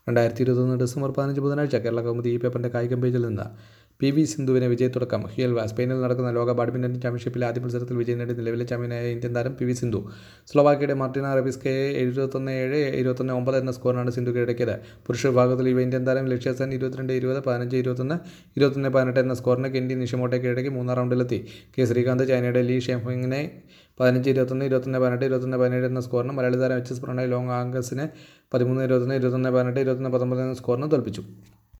രണ്ടായിരത്തി ഇരുപത്തൊന്ന് ഡിസംബർ പതിനഞ്ച് ബുധനാഴ്ച കേരള കൗമുദി ഈ പേപ്പറിൻ്റെ കായികം പേജിൽ നിന്ന് പി വി സിന്ധുവിന് വിജയത്തുടക്കം ഹിയൽവ സ്പെയിനിൽ നടക്കുന്ന ലോക ബാഡ്മിൻ്റൺ ചാമ്പ്യൻഷിപ്പിലെ ആദ്യ മത്സരത്തിൽ വിജയം നേടി നിലവിലെ ചാമ്പ്യനായ ഇന്ത്യൻ താരം പി വി സിന്ധു സ്ലോവാക്കിയുടെ മാർട്ടിന റബിസ്കയെ എഴുപത്തൊന്ന് ഏഴ് ഇരുപത്തൊന്ന് ഒമ്പത് എന്ന സ്കോറിനാണ് സിന്ധു കീഴടക്കിയത് പുരുഷ വിഭാഗത്തിൽ യുവ ഇന്ത്യൻ താരം ലക്ഷ്യ സെൻ ഇരുപത്തിരണ്ട് ഇരുപത് പതിനഞ്ച് ഇരുപത്തൊന്ന് ഇരുപത്തൊന്ന് പതിനെട്ട് എന്ന സ്കോറിന് കെൻഡി നിഷമോട്ടെ കീഴടക്കി മൂന്നാം റൗണ്ടിലെത്തി കെ ശ്രീകാന്ത് ചൈനയുടെ ലീ ഷെഫിങ്ങിനെ പതിനഞ്ച് ഇരുപത്തൊന്ന് ഇരുപത്തൊന്ന് പതിനെട്ട് ഇരുപത്തൊന്ന് പതിനേഴ് എന്ന സ്കോറിന് മലയാളി താരം എച്ച് എസ് പ്രണയ് ലോങ് ആംഗസിനെ പതിമൂന്ന് ഇരുപത്തൊന്ന് ഇരുപത്തൊന്ന് പതിനെട്ട് ഇരുപത്തൊന്ന് പത്തൊമ്പത് എന്ന സ്കോറിന് തോൽപ്പിച്ചു